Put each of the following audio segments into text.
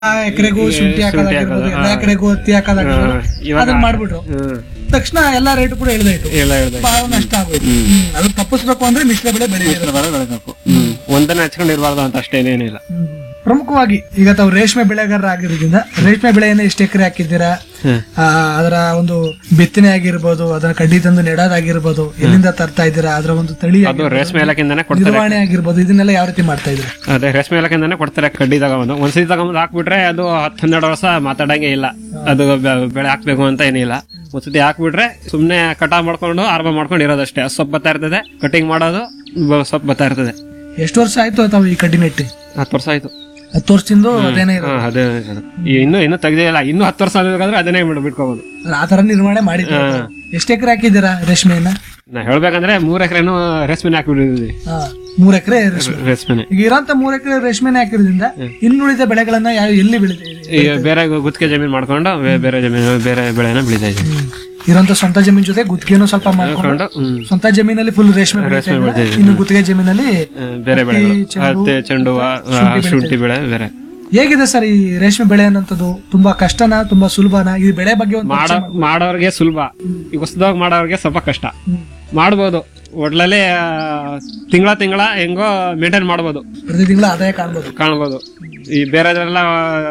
ಎಕರೆಗೂ ಶುಂಠಿ ಹಾಕೋದಾಗಿರ್ಬೋದು ಹಾಕೋದು, ಎಲ್ಲ ಹಾ. ಎಕರೆಗೂ ಹತ್ತಿ ಹಾಕೋದಾಗಿರ್ಬೋದು ಹಾ, ಇವಾಗ- ಅದನ್ನ ಮಾಡ್ಬಿಟ್ರು ಹ್ಮ್ ತಕ್ಷಣ ಎಲ್ಲಾ ರೇಟ್ ಕೂಡ ಇಳಿದಾಯ್ತು ಎಲ್ಲ ಹೇಳ್ದೆ ಬಹಳ ನಷ್ಟ ಆಗೋಯ್ತು ಹ್ಮ್. ಅದು ತಪ್ಪಿಸ್ಬೇಕು ಅಂದ್ರೆ ಮಿಶ್ರ ಬೆಳೆ ಬೆಳೆಯೋದು ಬೆಳೆಬೇಕು ಹ್ಮ್ ಒಂದನ್ನ ಹಚ್ಕೊಂಡು ಇರಬಾರ್ದು ಅಂತ ಅಷ್ಟೇನೇನಿಲ್ಲ ಪ್ರಮುಖವಾಗಿ ಈಗ ತಾವು ರೇಷ್ಮೆ ಬೆಳೆಗಾರ ಆಗಿರೋದ್ರಿಂದ ರೇಷ್ಮೆ ಬೆಳೆಯನ್ನು ಎಷ್ಟು ಎಕರೆ ಹಾಕಿದ್ದೀರಾ ಹ್ಮ್. ಆ, ಅದರ ಒಂದು ಬಿತ್ತನೆ ಆಗಿರ್ಬೋದು ಅದರ ಕಡ್ಡಿ ತಂದು ನೆಡೋದಾಗಿರ್ಬೋದು ಎಲ್ಲಿಂದ ತರ್ತಾ ಇದ್ದೀರಾ ಅದರ ಒಂದು ತಳಿ ಅದು ಆಗಿರ್ಬೋದು, ರೇಷ್ಮೆ ಇಲಾಖೆಯಿಂದಾನೆ ಕೊಡ್ತಾರೆ ನಿರ್ವಹಣೆ ಆಗಿರ್ಬೋದು ಇದನ್ನೆಲ್ಲ ಯಾವ ರೀತಿ ಮಾಡ್ತಾ ಇದ್ದೀರಾ ಅದೇ ರೇಷ್ಮೆ ಇಲಾಖೆಯಿಂದಾನೆ ಕೊಡ್ತಾರೆ ಕಡ್ಡಿ ತಗೊಂಡು ಒಂದ್ಸತಿ ತಗೊಂಡು ಹಾಕ್ಬಿಟ್ರೆ ಅದು ಹತ್ತು ಹನ್ನೆರಡು ವರ್ಷ ಮಾತಾಡಂಗೆ ಇಲ್ಲ ಅದು ಬೆ- ಬೆಳೆ ಹಾಕ್ಬೇಕು ಅಂತ ಏನಿಲ್ಲ ಒಂದ್ಸತಿ ಹಾಕ್ಬಿಟ್ರೆ ಸುಮ್ನೆ ಕಟಾವ್ ಮಾಡ್ಕೊಂಡು ಆರಂಭ ಮಾಡ್ಕೊಂಡು ಇರೋದಷ್ಟೇ ಅದು ಸೊಪ್ಪು ಬರ್ತಾ ಇರ್ತದೆ ಕಟಿಂಗ್ ಮಾಡೋದು ಬ- ಸೊಪ್ಪು ಬರ್ತಾ ಇರ್ತದೆ ಎಷ್ಟು ವರ್ಷ ಆಯ್ತು ತಾವು ಈ ಕಡ್ಡಿ ನೆಟ್ಟಿ ಹತ್ತು ವರ್ಷ ಆಯ್ತು ಹತ್ತು ವರ್ಷದಿಂದ ಅದೇನೇ ಇರೋದು ಹಾ, ಅದೇ ಅದು. ಈ ಇನ್ನು ಇನ್ನು ತೆಗ್ದೇ ಇಲ್ಲ ಇನ್ನು ಹತ್ತು ವರ್ಷ ಆಗಬೇಕಾದ್ರೆ ಅದನ್ನೇ ಬಿಡ್- ಬಿಟ್ಕೋಬಹುದು ಆ ತರ ನಿರ್ವಹಣೆ ಮಾಡಿದ್ದೀರಾ ತಾವು? ಎಷ್ಟು ಎಕರೆ ಹಾಕಿದ್ದೀರಾ ರೇಷ್ಮೆಯನ್ನ ನಾ ಹೇಳ್ಬೇಕಂದ್ರೆ ಮೂರ್ ಎಕರೆನು ರೇಷ್ಮೆನೆ ಹಾಕ್ಬಿಟ್ಟಿದ್ವಿ ಹಾ, ಮೂರ್ ಎಕರೆ ರೇಷ್ಮೆ ರೇಷ್ಮೆನೆ ಈಗ ಇರೋಂತ ಮೂರ್ ಎಕರೆ ರೇಷ್ಮೆನೆ ಹಾಕಿರೋದ್ರಿಂದ ಇನ್ನುಳಿದ ಬೆಳೆಗಳನ್ನ ಯಾವ ಎಲ್ಲಿ ಬೆಳಿತೀವಿ ಈಗ ಬೇರೆ ಗುತ್ತಿಗೆ ಜಮೀನ್ ಮಾಡ್ಕೊಂಡು ಬೇ- ಬೇರೆ ಜಮೀನು ಬೇರೆ ಬೆಳೆನ ಬೆಳಿತಾ ಇದ್ದೀವಿ ಇರೋಂತ ಸ್ವಂತ ಜಮೀನ್ ಜೊತೆ ಗುತ್ತಿಗೆನೂ ಸ್ವಲ್ಪ ಮಾಡ್ಕೊಂಡು ಮಾಡ್ಕೊಂಡು ಹ್ಮ್ ಸ್ವಂತ ಜಮೀನಲ್ಲಿ ಫುಲ್ ರೇಷ್ಮೆ ಬೆಳೀತಾ ಇದ್ದೀರಾ? ಬೆಳಿತಾ ಇನ್ನು ಗುತ್ತಿಗೆ ಜಮೀನಲ್ಲಿ ಆ, ಬೇರೆ ಬೆಳೆಗಳು ಚೆಂಡು, ಹತ್ತೆ ಚೆಂಡು ಹೂವ, ಆ, ಶುಂಠಿ ಬೆಳೆ ಬೇರೆ ಹೇಗಿದೆ ಸರ್ ಈ ರೇಷ್ಮೆ ಬೆಳೆ ಅನ್ನೋಂಥದ್ದು ತುಂಬಾ ಕಷ್ಟನಾ ತುಂಬಾ ಸುಲಭನಾ ಈ ಬೆಳೆ ಬಗ್ಗೆ ಒಂದು ಮಾಡೋ ಮಾಡೋರ್ಗೆ ಸುಲಭ ಈಗ ಹೊಸದಾಗಿ ಮಾಡೋರ್ಗೆ ಸ್ವಲ್ಪ ಕಷ್ಟ ಮಾಡ್ಬೋದು ಒಟ್ಲಲ್ಲಿ ತಿಂಗಳ ತಿಂಗಳ ಹೆಂಗೋ ಮೇಂಟೈನ್ ಮಾಡ್ಬೋದು ಪ್ರತಿ ತಿಂಗಳ ಆದಾಯ ಕಾಣ್ಬೋದು ಕಾಣ್ಬೋದು ಈ ಬೇರೆದ್ರೆಲ್ಲ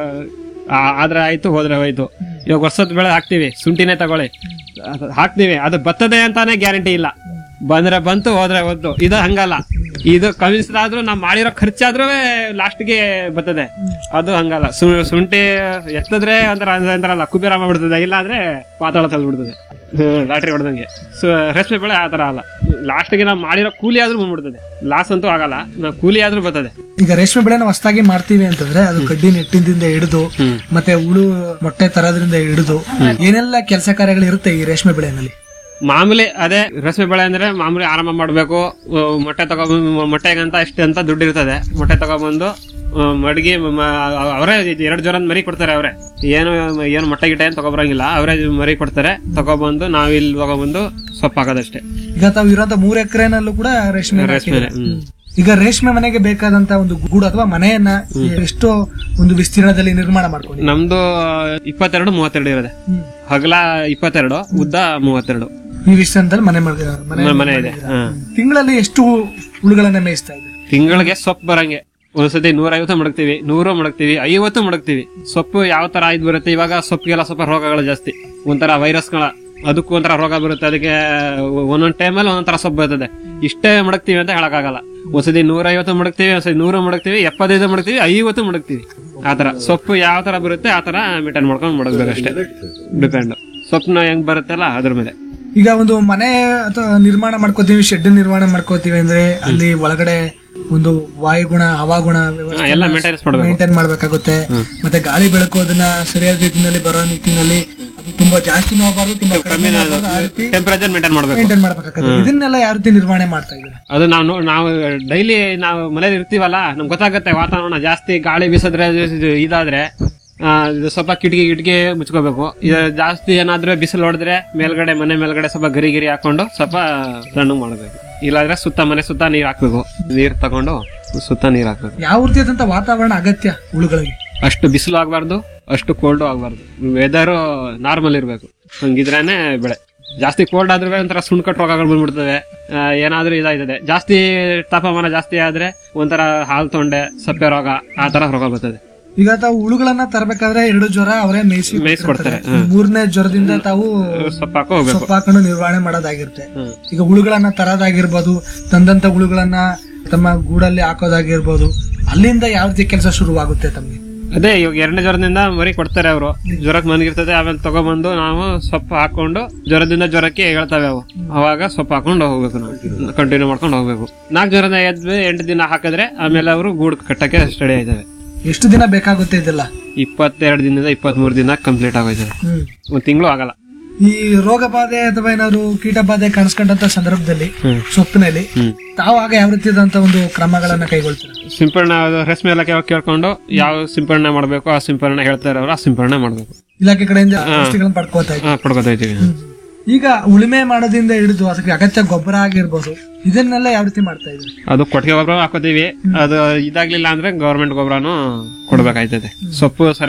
ಆ, ಆದ್ರೆ ಆಯ್ತು ಹೋದ್ರೆ ಹೋಯ್ತು ಇವಾಗ ವರ್ಷದ ಬೆಳೆ ಹಾಕ್ತಿವಿ ಶುಂಠಿನೇ ತಗೊಳ್ಳಿ ಅದು ಹಾಕ್ತಿವಿ ಅದು ಬರ್ತದೆ ಅಂತಾನೆ ಗ್ಯಾರಂಟಿ ಇಲ್ಲ ಬಂದ್ರೆ ಬಂತು ಹೋದ್ರೆ ಹೋದ್ದು ಇದು ಹಂಗಲ್ಲ ಇದು ಕಮಿಸಿದಾದ್ರೂ ನಾವು ಮಾಡಿರೋ ಖರ್ಚಾದ್ರೂ ಲಾಸ್ಟ್ಗೆ ಬರ್ತದೆ ಅದು ಹಂಗಲ್ಲ ಸು- ಶುಂಠಿ ಎತ್ತಿದ್ರೆ ಒಂಥರ ಅಂತಾರಲ್ಲ ಕುಬೇರ ಮಾಡ್ಬಿಡ್ತದೆ ಇಲ್ಲ ಅಂದ್ರೆ ಪಾತಾಳ ತಲ್ಬಿಡ್ತದೆ ಲಾಟ್ರಿ ಹೊಡೆದಂಗೆ ಸೊ ರೇಷ್ಮೆ ಬೆಳೆ ಆ ತರ ಅಲ್ಲ ಲಾಸ್ಟ್ಗೆ ನಾವು ಮಾಡಿರೋ ಕೂಲಿ ಆದ್ರೂ ಬಂದ್ಬಿಡ್ತದೆ ಲಾಸ್ ಅಂತೂ ಆಗಲ್ಲ ನಾವು ಕೂಲಿ ಆದ್ರೂ ಬರ್ತದೆ ಈಗ ರೇಷ್ಮೆ ಬೆಳೆನ ಹೊಸದಾಗಿ ಮಾಡ್ತೀವಿ ಅಂತಂದ್ರೆ ಅದು ಕಡ್ಡಿ ನೆಟ್ಟಿಂದಿಂದ ಹಿಡಿದು ಮತ್ತೆ ಹುಳು ಮೊಟ್ಟೆ ತರೋದ್ರಿಂದ ಹಿಡಿದು ಏನೆಲ್ಲ ಕೆಲಸ ಕಾರ್ಯಗಳು ಇರುತ್ತೆ ಈ ರೇಷ್ಮೆ ಬೆಳೆನಲ್ಲಿ ಮಾಮೂಲಿ ಅದೇ ರೇಷ್ಮೆ ಬೆಳೆ ಅಂದ್ರೆ ಮಾಮೂಲಿ ಆರಂಭ ಮಾಡ್ಬೇಕು ಆ, ಮೊಟ್ಟೆ ತಗೊಂಡ್ ಮೊಟ್ಟೆಗಂತ ಇಷ್ಟು ಅಂತ ದುಡ್ಡು ಇರ್ತದೆ ಮೊಟ್ಟೆ ತಗೊಬಂದು ಆ, ಮಡಗಿ ಮ- ಅವರೇ ಎರಡು ಜ್ವರದ ಮರಿ ಕೊಡ್ತಾರೆ ಅವರೇ ಏನು ಏನು ಮೊಟ್ಟೆ ಗಿಟ್ಟೆ ಏನು ತಗೊಬರಂಗಿಲ್ಲ ಅವರೇ ಮರಿ ಕೊಡ್ತಾರೆ ತಗೊಬಂದು ನಾವ್ ಇಲ್ಲಿ ತಗೊಬಂದು ಸೊಪ್ಪು ಹಾಕೋದಷ್ಟೇ ಈಗ ತಾವು ಇರೋಂತ ಮೂರ್ ಎಕರೆನಲ್ಲೂ ಕೂಡ ರೇಷ್ಮೆ ರೇಷ್ಮೆ ಹ್ಮ್ ಈಗ ರೇಷ್ಮೆ ಮನೆಗೆ ಬೇಕಾದಂತ ಒಂದು ಗೂಡು ಅಥವಾ ಮನೆಯನ್ನ ಎಷ್ಟೋ ಒಂದು ವಿಸ್ತೀರ್ಣದಲ್ಲಿ ನಿರ್ಮಾಣ ಮಾಡ್ಕೊಂಡು ನಮ್ದು ಇಪ್ಪತ್ತೆರಡು ಮೂವತ್ತೆರಡು ಇರೋದೆ ಹಗಲ ಇಪ್ಪತ್ತೆರಡು ಉದ್ದ ಮೂವತ್ತೆರಡು ಈ ವಿಸ್ತೀರ್ಣದಲ್ಲಿ ಮನೆ ಮಾಡಿ ಮನೆ ಮ- ಮನೆ ಇದೆ ಹಾ ತಿಂಗಳಲ್ಲಿ ಎಷ್ಟು ಹುಳುಗಳನ್ನ ಮೇಯಿಸ್ತಾ ಇದೆ ತಿಂಗಳಿಗೆ ಸೊಪ್ಪು ಬರಂಗೆ ಒಂದ್ಸತಿ ನೂರೈವತ್ತು ಮಡಗ್ತೀವಿ ನೂರು ಮಡಗ್ತೀವಿ ಐವತ್ತು ಮಡಗ್ತೀವಿ ಸೊಪ್ಪು ಯಾವ ತರ ಇದು ಬರುತ್ತೆ ಇವಾಗ ಸೊಪ್ಪಿಗೆಲ್ಲ ಸ್ವಲ್ಪ ರೋಗಗಳು ಜಾಸ್ತಿ ಒಂಥರ ವೈರಸ್ಗಳ ಅದಕ್ಕೂ ಒಂಥರ ರೋಗ ಬರುತ್ತೆ ಅದಕ್ಕೆ ಒಂದೊಂದ್ ಟೈಮಲ್ಲಿ ಒಂದೊಂದ್ ತರ ಸೊಪ್ಪು ಬರ್ತದೆ ಇಷ್ಟೇ ಮಡಗ್ತೀವಿ ಅಂತ ಹೇಳಕ್ಕಾಗಲ್ಲ ಒಂದ್ಸತಿ ನೂರೈವತ್ತು ಮಡಗ್ತೀವಿ ಒಂದ್ಸತಿ ನೂರು ಮಡಗ್ತೀವಿ ಎಪ್ಪತ್ತೈದು ಮಡಗ್ತೀವಿ ಐವತ್ತು ಮಡಗ್ತೀವಿ ಆತರ ಸೊಪ್ಪು ಯಾವ ತರ ಬರುತ್ತೆ ಆ ತರ ಮೇಂಟೈನ್ ಮಾಡ್ಕೊಂಡು ಮಡಗ್ಬೇಕಷ್ಟೇ ಡಿಪೆಂಡ್ ಸೊಪ್ಪನ್ನ ಹೆಂಗ್ ಬರುತ್ತಲ್ಲ ಅದ್ರ ಮೇಲೆ ಈಗ ಒಂದು ಮನೆ ಅಥವಾ ನಿರ್ಮಾಣ ಮಾಡ್ಕೋತೀವಿ ಶೆಡ್ ನಿರ್ಮಾಣ ಮಾಡ್ಕೋತೀವಿ ಅಂದ್ರೆ ಅಲ್ಲಿ ಒಳಗಡೆ ಒಂದು ವಾಯುಗುಣ ಹವಾಗುಣ ಹಾ, ಎಲ್ಲ ಮೇಂಟೆನೆನ್ಸ್ ಮಾಡ್ಬೇಕು ಮೇಂಟೈನ್ ಮಾಡ್ಬೇಕಾಗುತ್ತೆ ಮತ್ತೆ ಗಾಳಿ ಬೆಳಕು ಅದನ್ನ ಸರಿಯಾದ ರೀತಿಯಲ್ಲಿ ಬರೋ ನಿಟ್ಟಿನಲ್ಲಿ ಅದು ತುಂಬಾ ಜಾಸ್ತಿ ಹೋಗಬಾರ್ದು ತುಂಬಾ ಕಡಿಮೆ ಆಗ್ಬಾರ್ದು, ಆ ರೀತಿ ಟೆಂಪರೇಚರ್ ಮೇಂಟೈನ್ ಮಾಡ್ಬೇಕು ಮೇಂಟೈನ್ ಮಾಡ್ಬೇಕಾಗುತ್ತೆ ಇದನ್ನೆಲ್ಲ ಯಾವ ರೀತಿ ನಿರ್ವಹಣೆ ಮಾಡ್ತಾ ಇದ್ದಾರೆ ಅದು ನಾವು ನೋ- ನಾವು ಡೈಲಿ ನಾವು ಮನೇಲಿ ಇರ್ತೀವಲ್ಲ ನಮ್ಗೆ ಗೊತ್ತಾಗುತ್ತೆ ವಾತಾವರಣ ಜಾಸ್ತಿ ಗಾಳಿ ಬೀಸಿದ್ರೆ ಇದು ಇದಾದ್ರೆ ಆ, ಇದು ಸ್ವಲ್ಪ ಕಿಟಕಿ ಕಿಟಕಿ ಮುಚ್ಕೋಬೇಕು ಇದು ಜಾಸ್ತಿ ಏನಾದ್ರೆ ಬಿಸಿಲು ಹೊಡೆದ್ರೆ ಮೇಲ್ಗಡೆ ಮನೆ ಮೇಲ್ಗಡೆ ಸ್ವಲ್ಪ ಗರಿ ಗಿರಿ ಹಾಕೊಂಡು ಸ್ವಲ್ಪ ತಣ್ಣಗೆ ಮಾಡಬೇಕು ಇಲ್ಲಾಂದ್ರೆ ಸುತ್ತ ಮನೆ ಸುತ್ತ ನೀರ್ ಹಾಕ್ಬೇಕು ನೀರ್ ತಗೊಂಡು ಸುತ್ತ ನೀರ್ ಹಾಕ್ಬೇಕು ಯಾವ ರೀತಿಯಾದಂತ ವಾತಾವರಣ ಅಗತ್ಯ ಹುಳುಗಳಿಗೆ ಅಷ್ಟು ಬಿಸಿಲು ಆಗ್ಬಾರ್ದು ಅಷ್ಟು ಕೋಲ್ಡು ಆಗ್ಬಾರ್ದು ವೆದರ್ ನಾರ್ಮಲ್ ಇರ್ಬೇಕು ಹಂಗಿದ್ರೇನೆ ಬೆಳೆ ಜಾಸ್ತಿ ಕೋಲ್ಡ್ ಆದ್ರೆ ಒಂಥರ ಸುಣ್ಕಟ್ ರೋಗಗಳು ಬಂದ್ಬಿಡ್ತವೆ ಆ, ಏನಾದ್ರೂ ಇದಾಯ್ತದೆ ಜಾಸ್ತಿ ತಾಪಮಾನ ಜಾಸ್ತಿ ಆದ್ರೆ ಒಂಥರ ಹಾಲ್ ತೊಂಡೆ ಸಪ್ಪೆ ರೋಗ ಆ ತರ ರೋಗ ಬರ್ತದೆ ಈಗ ತಾವು ಹುಳುಗಳನ್ನ ತರಬೇಕಾದ್ರೆ ಎರಡು ಜ್ವರ ಅವರೇ ಮೇಯಿಸಿ ಮೇಯಿಸ್ಕೊಡ್ತಾರೆ ಮೂರನೇ ಜ್ವರದಿಂದ ತಾವು ಸೊಪ್ಪು ಹಾಕೋ ಹೋಗ್ಬೇಕು ಸೊಪ್ಪು ಹಾಕೊಂಡು ನಿರ್ವಹಣೆ ಮಾಡೋದಾಗಿರುತ್ತೆ ಹ್ಮ್. ಈಗ ಹುಳುಗಳನ್ನ ತರೋದಾಗಿರ್ಬೋದು ತಂದಂತ ಹುಳುಗಳನ್ನ ತಮ್ಮ ಗೂಡಲ್ಲಿ ಹಾಕೋದಾಗಿರ್ಬೋದು ಅಲ್ಲಿಂದ ಯಾವ ರೀತಿ ಕೆಲಸ ಶುರುವಾಗುತ್ತೆ ತಮಗೆ ಅದೇ ಇವಾಗ ಎರಡನೇ ಜ್ವರದಿಂದ ಮರಿ ಕೊಡ್ತಾರೆ ಅವರು ಜ್ವರಕ್ಕೆ ಮನಗಿರ್ತದೆ ಆಮೇಲೆ ತಗೊಬಂದು ನಾವು ಸೊಪ್ಪು ಹಾಕೊಂಡು ಜ್ವರದಿಂದ ಜ್ವರಕ್ಕೆ ಹೇಳ್ತವೆ ಅವು ಅವಾಗ ಸೊಪ್ಪು ಹಾಕೊಂಡು ಹೋಗ್ಬೇಕು ನಾವು ಕಂಟಿನ್ಯೂ ಮಾಡ್ಕೊಂಡು ಹೋಗ್ಬೇಕು ನಾಲ್ಕು ಜ್ವರದ ಎದ್ದು ಎಂಟು ದಿನ ಹಾಕಿದ್ರೆ ಆಮೇಲೆ ಅವರು ಗೂಡು ಕಟ್ಟಕ್ಕೆ ಸ್ಟಡಿ ಆಯ್ತವೆ ಎಷ್ಟು ದಿನ ಬೇಕಾಗುತ್ತೆ ಇದೆಲ್ಲ ಇಪ್ಪತ್ತೆರಡು ದಿನದಿಂದ ಇಪ್ಪತ್ಮೂರು ದಿನ ಕಂಪ್ಲೀಟ್ ಆಗೋಯ್ತದೆ ಹ್ಮ್ ಒಂದ್ ತಿಂಗಳು ಆಗಲ್ಲ ಈ ರೋಗ ಬಾಧೆ ಅಥವಾ ಏನಾದ್ರು ಕೀಟ ಬಾಧೆ ಕಾಣಿಸ್ಕೊಂಡಂತ ಸಂದರ್ಭದಲ್ಲಿ ಹ್ಮ್. ಸೊಪ್ಪಿನಲ್ಲಿ ಹ್ಮ್ ತಾವು ಆಗ ಯಾವ ರೀತಿಯಾದಂತ ಒಂದು ಕ್ರಮಗಳನ್ನ ಕೈಗೊಳ್ತೀರಾ ಸಿಂಪರಣೆ ಅದು ರೇಷ್ಮೆ ಇಲಾಖೆ ಅವ್ರು ಕೇಳ್ಕೊಂಡು ಯಾವ ಸಿಂಪರಣೆ ಮಾಡಬೇಕು ಆ ಸಿಂಪರಣೆ ಹೇಳ್ತಾರೆ ಅವ್ರು ಆ ಸಿಂಪರಣೆ ಮಾಡಬೇಕು ಇಲಾಖೆ ಕಡೆಯಿಂದ ಔಷಧಿಗಳನ್ನ ಪಡ್ಕೋತಾ ಇದ್ದೀವಿ ಪಡ್ಕೊತಾ ಇದ್ದೀವಿ ಈಗ ಉಳುಮೆ ಮಾಡೋದ್ರಿಂದ ಹಿಡಿದು ಅದಕ್ಕೆ ಅಗತ್ಯ ಗೊಬ್ಬರ ಆಗಿರ್ಬೋದು ಇದನ್ನೆಲ್ಲ ಯಾವ ರೀತಿ ಮಾಡ್ತಾ ಇದ್ರಿ ಅದು ಕೊಟ್ಟಿಗೆ ಗೊಬ್ಬರ ಹಾಕೋತೀವಿ ಅದು ಇದಾಗ್ಲಿಲ್ಲ ಅಂದ್ರೆ ಗೌರ್ಮೆಂಟ್ ಗೊಬ್ಬರನು ಕೊಡ್ಬೇಕಾಯ್ತದೆ ಸೊಪ್ಪು ಸರಿ